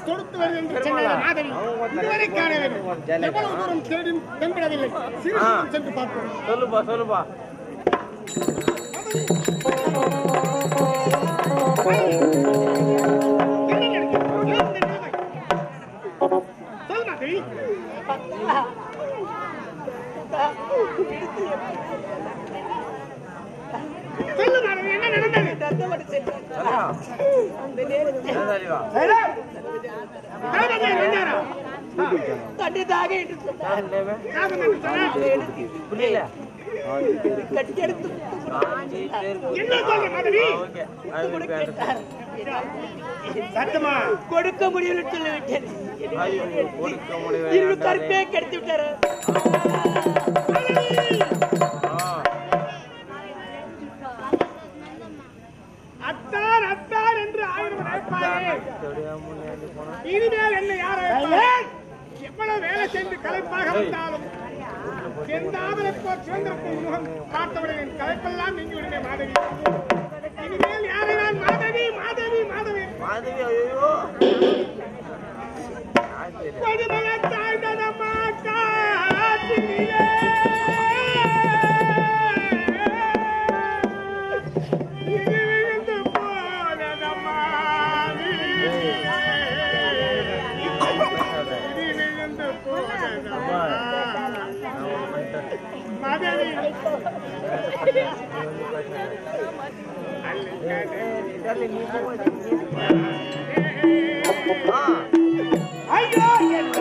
தொடுத்து வருது என்று சொன்னார் மாதவி இதுவரை காணவில்லை எவ்வளவு தூரம் தேடி தென்படவில்லை சிறு தூரம் சென்று பார்ப்போம் சொல்லுப்பா சொல்லுப்பா என்ன நடக்கிறது? ஏன் இந்த நிலைமை? சொல் மாதவி சொல்லு மாதவி என்ன நடந்தது என்ன தெளிவா தேவதையார் வந்தாரா? கண்டிதாக என்று சொன்னார். என்னவே காகம் என்று சொன்னார். புரியல கட்டியெடுத்து காஞ்சி பேர் என்ன சொல்ற மாதவி ஓகே அது கேட்டார். சத்தமா கொடுக்க முடியவில்லை என்று சொல்லிவிட்டேன் ஐயோ கொடுக்க முடியல இரு கருப்பே கெடுத்து விட்டாரு அத்தான் அத்தான் என்று ஆயிரம் நினைப்பாயே இனிமேல் என்ன யாரை எவ்வளவு வேலை சென்று களைப்பாக வந்தாலும் செந்தாமரை போல் சுதந்திரத்தின் முகம் பார்த்தவுடன் என் களைப்பெல்லாம் நீங்கி விடுமே மாதவி இனிமேல் யாரை நான் மாதவி மாதவி மாதவி மாதவி ஐயோ கொடுமையத்தாய் தனமா காட்டினிலே. இது விழுந்து போனதம்மா நீ. இது விழுந்து போனதம்மா. மதனி. ஐயோ என்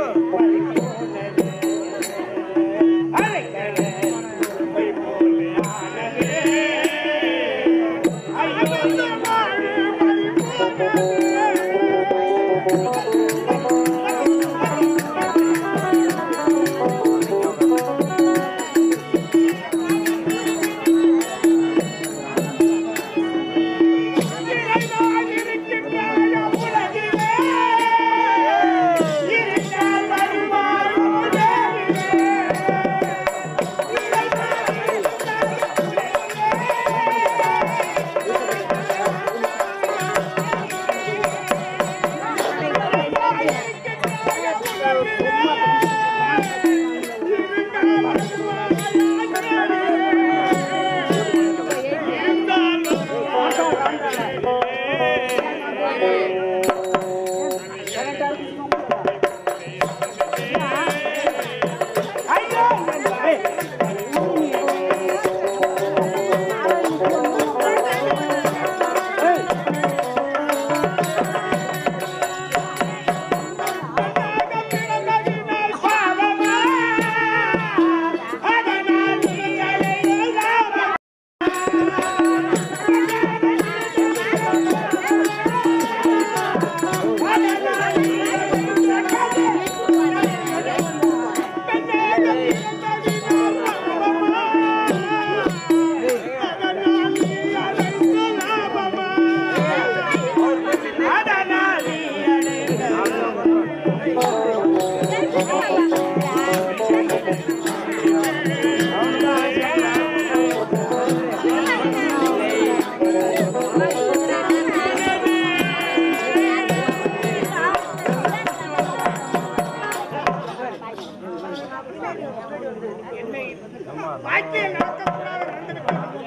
வாழ்க்கையில் நடக்கக்கூடாத நடந்துவிட்டது.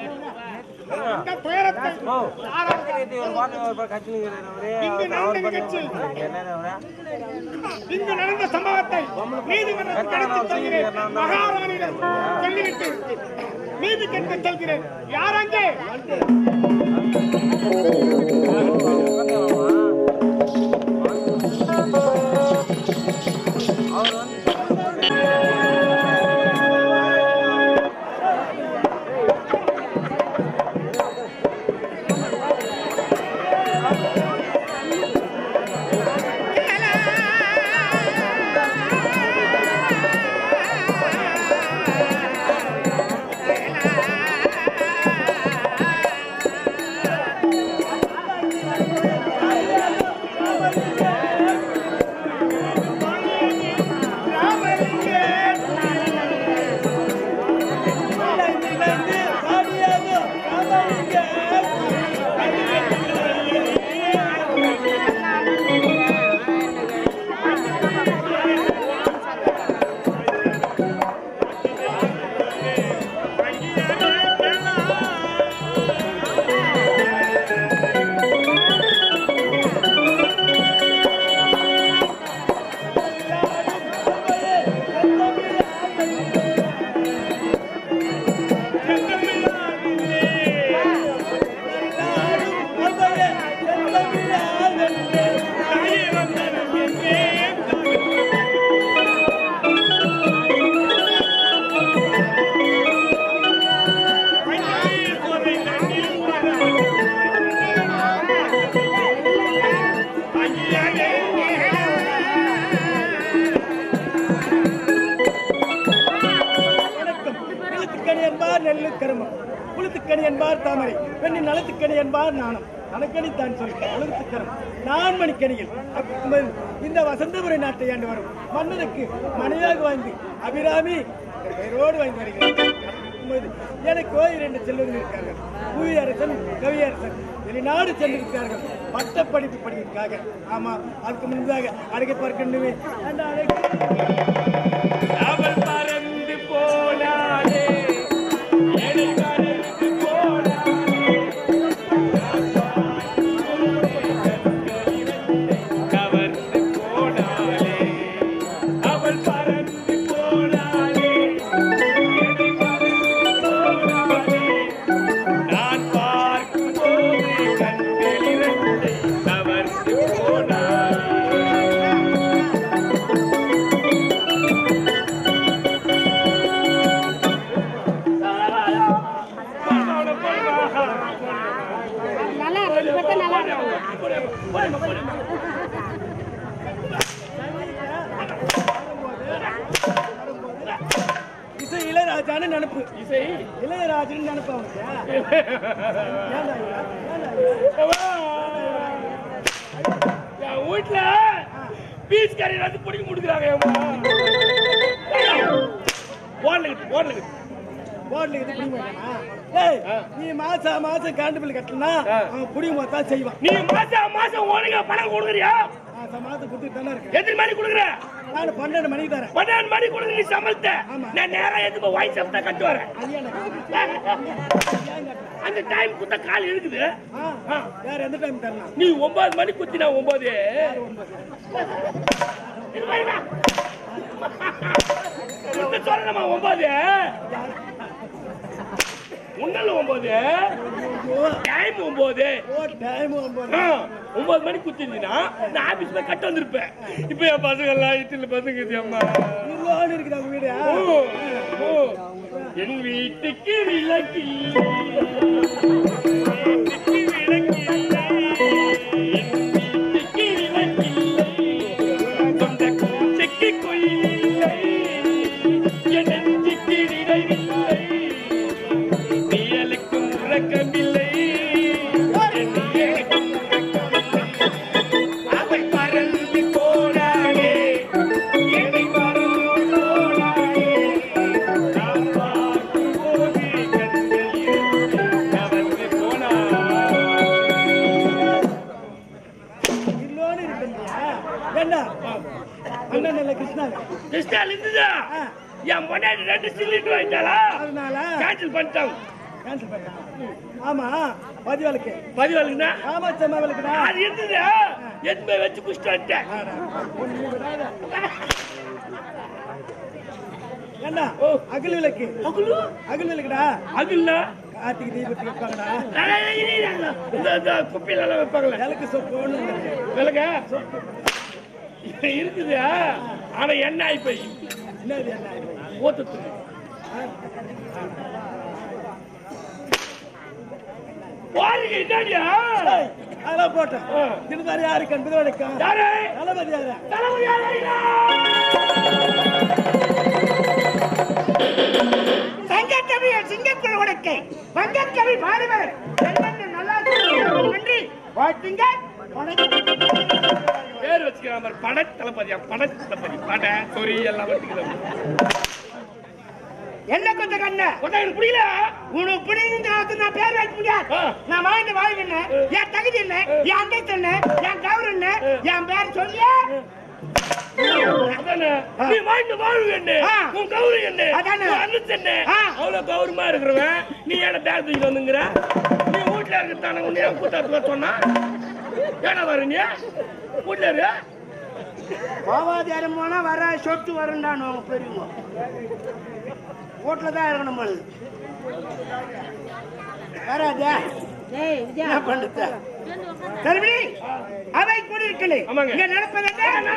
இந்த துயரத்தை யாரால் ஒரு பாட்டு ஒரு பாட்டு கட்சியில் ஒரே இங்கு நடந்த நிகழ்ச்சியில் என்ன இங்கு நடந்த சம்பவத்தை நீதிமன்றத்தில் எடுத்துச் சொல்கிறேன் மகாராணியிடம் சொல்லிவிட்டு நீதி கேட்க சொல்கிறேன் யார் அங்கே அவர் வந்து ஆ என்பார் தாமரை பெண்ணின் நலத்துக்கணி என்பார் நாணம் தனக்கணி தான் சொல்கிறேன் உலகத்துக்கரம் நான் மணிக்கணியில் அப்ப- இந்த வசந்தபுரை நாட்டை ஆண்டு வரும் மன்னனுக்கு மனைவியாக வாழ்ந்து அபிராமி என்ற பெயரோடு வாழ்ந்து வருகிறேன் உமது எனக்கு இரண்டு செல்வங்கள் இருக்கார்கள் புவியரசன் கவியரசன் வெளிநாடு சென்றிருக்கிறார்கள் பட்ட படிப்பு படிக்கிறதுக்காக ஆமா அதுக்கு முன்பதாக அழைக்க பார்க்கணுமே அந்த அவள் பறந்து போனாலே என்னை மறந்து போனாலே கவர்ந்து போனாலே அவள் பறந்து போனாலே என்னை மறந்து போனாலே நான் பார்க்கும் போது கண்கள் இரண்டை கவர்ந்து போனாலே நல்லா இருக்கு பார்த்தா நல்லா இருக்கு இசை இளையராஜான்னு நினப்பு இசை இளையராஜன் நினப்பு அவனுக்கு ஏன்டா ஐயா? ஏன்டா ஐயா? என் வீட்டுல பீஸ் கறி வந்து பிடிக்க முடிக்கிறாங்க ஓடலுக்கு ஓடலுக்கு போர்டுல இது பிடிக்க மாட்டானா? ஏய், நீ மாசம் மாசம் கரண்ட் பில் கட்டலனா அவன் புடிங்க தான் செய்வான் நீ மாசம் மாசம் உனக்கு பணம் கொடுக்குறியா மாசம் மாசம் கொடுத்துட்டு தானே இருக்கேன் எத்தனை மணி கொடுக்குற நான் பன்னெண்டு மணிக்கு தரேன் பன்னெண்டு மணி கொடுக்குற நீ சம்பளத்த ஆமா. நான் நேரா எதுக்கு வாங்கி சாப்பிட்டா கட்டு வரேன் அது எனக்கு அந்த டைம் குத்த கால் இருக்குது ஆ, வேற எந்த டைம் தரலாம் நீ ஒன்பது மணி குத்தினா ஒன்பது உன்னை சொல்லணுமா ஒன்பது உன்னல ஒன்பது டைம் ஒன்பது ஓ டைம் ஒன்பது ஆ, ஒன்பது மணி குத்திருந்தீங்கன்னா நான் ஆபீஸ் போய் கட்ட வந்திருப்பேன் இப்ப என் பசங்க எல்லாம் வீட்டுல பசங்க இருக்குது அம்மா இவ்வளோன்னு இருக்குது அவங்க வீடு ஓ, ஓ. என் வீட்டுக்கு விளக்கில்லை வீட்டுக்கு விளக்கில்லை என் வீட்டுக்கு விளக்கில்லை சொந்த கூச்சைக்கு கொயிலில்லை என் நெஞ்சுக்கு நிறைவில்லை நிழலுக்கும் உறக்கமில்லை என் நிழலுக்கும் உறக்கமில்லை. அவள் பறந்து போனாளே என்னை மறந்து போனாளே நான் பார்க்கும் போது கண்கள் இரண்டு கவர்ந்து போனாள் இவ்வளோன்னு இருக்குல்லையா என்ன அண்ணன் இல்ல கிருஷ்ணா கிருஷ்ணால இருந்துதா ஆ. என் பொண்டாட்டி ரெண்டு சிலிண்டர் வாங்கிட்டாளா அதனால கேன்சல் பண்ணிட்டாங்க கேன்சல் பண்ணிட்டான் ஆமா பதிவாளுக்கு பதிவாளுக்குன்னா காமாட்சம்மாவளுக்குடா அது இருந்தது எதுவுமே வச்சு குடிச்சிட்டு வந்துட்டேன் என்ன அகல் விளக்கு அகுலு அகல் விளக்குடா அகுல்ல கார்த்திகை தீபத்துக்கு வைப்பாங்கடா இந்த இந்த குப்பையில எல்லாம் வைப்பாங்களே விளக்கு சொப்பு ஒண்ணு இருக்கு. விலக இருக்குது ஆனா என்ன ஆகி போய் என்னது என்ன இது? ஊத்தத்து வாரிங்க என்னடியா ஏய், அதெல்லாம் போட்டேன் ஆ. திருந்தாரி யாரு கண்டு வணக்கம் யாரு தளபதி யாரு தலைவர் யாரா சங்கக்கவி சிங்கக்குள் உடக்கை வங்கக்கவி பாடுவர் செல்வன் நல்லா நன்றி வாழ்த்துங்க பேர் வச்சுக்கிறான் பாரு, பட தளபதியா பட தளபதி பட சொறி எல்லாம் வச்சுக்கிறான் என்ன கொஞ்சம் கண்ண கொண்டா எனக்கு புரியல உனக்கு பிடிந்த நான் பேர் வைக்க முடியாது ஆ. நான் வாழ்ந்த வாழ்வு என்ன என் தகுதி என்ன என் அந்தஸ்து என்ன என் கௌரவம் என்ன என் பேர் சொல்லிய அதானே நீ வாழ்ந்து வாழ்வு என்ன ஆ. உன் கௌரவம் என்ன அதானே. உன் அந்தஸ்து என்ன ஆ. அவ்வளவு கௌரவமா இருக்கிறவன் நீ என்ன பேர் தூக்கிட்டு வந்துங்கிற நீ வீட்டுல இருக்கிறதான உன்னை ஏன் கூட்டாத்துல சொன்னா ஏன்னா வர நீ வீட்டுல இரு கோவாதியாரம் போனா வர சொத்து வரும்டான்னு அவங்க பெரியவங்க வீட்டுல தான் இருக்கணும் போல வராதே என்ன பண்ணுறது தருமணி அவை கூடியிருக்கலை ஆமாங்க. இங்க நடப்பது என்ன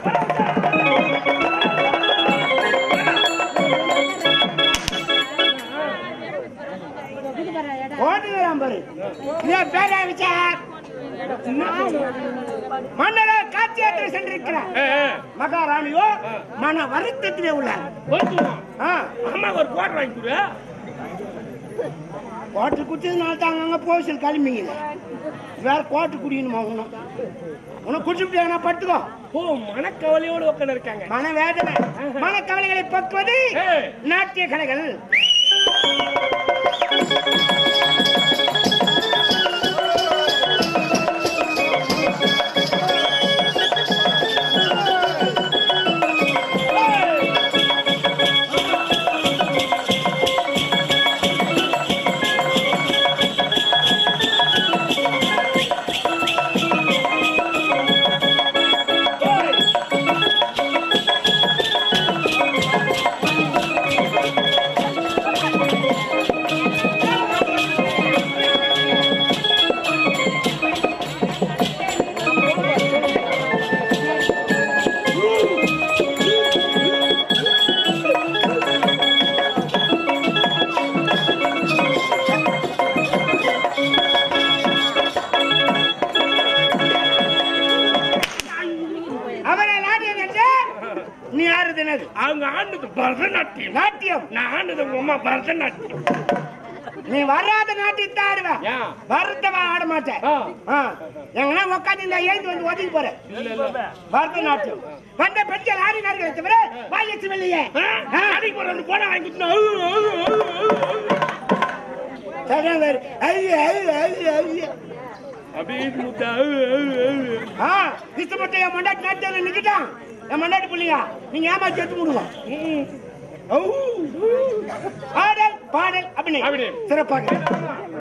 ஓட்டுகிறான் பாரு என் பேரா விசார் மன்னர காட்சி யாத்திரை சென்றிருக்கிறார் ஏ, ஏ, மகாராணியோ மன வருத்தத்திலே உள்ளார் வருத்துவோம். ஆ, அம்மா ஒரு கோட் வாங்கி கொடு கோட்டை குடிச்சதுனால தாங்க அங்க போஸ்டல் கிளம்பிங்க வேற கோட்டை குடிக்கணுமா உனக்கு உனக்கு குடிச்சுட்டு நான் படுத்துக்கோ ஓ மனக்கவலையோடு உட்காந்து இருக்காங்க மன வேதனை மனக்கவலைகளை போக்குவது ஏய். நாட்டிய கலைகள் அவரை நாட்டியம் என்று நீ ஆறுது என்னது அவங்க ஆண்டது பரதநாட்டியம் நாட்டியம் நான் ஆண்டது உங்க அம்மா பரதநாட்டியம் நீ வராத நாட்டியத்தை ஆடுவ ஏன்? வருத்தமா ஆட மாட்டேன் ஆ. எங்கன்னா உட்காந்து இந்த ஏந்து வந்து ஒதுங்கி போற இல்ல இல்ல பரதநாட்டியம் வந்த பெண்கள் ஆடினார்கள் தவிர வாயச்சு வெளியே அடிக்கு போறது போன வாங்கி கொடுத்தா சரி வேறு ஐயோ ஐயோ ஐயோ ஐயோ அப்படியே முத்தா ஆ இஷ்டப்பட்ட என் மண்டாட்டி நாட்டியம் நிக்கிட்டான் என் மண்டாட்டி பிள்ளைங்க நீங்க ஏமாத்தி எடுத்து விடுவோம் பாடல் பாடல் அப்படின்னு அப்படி. சிறப்பாக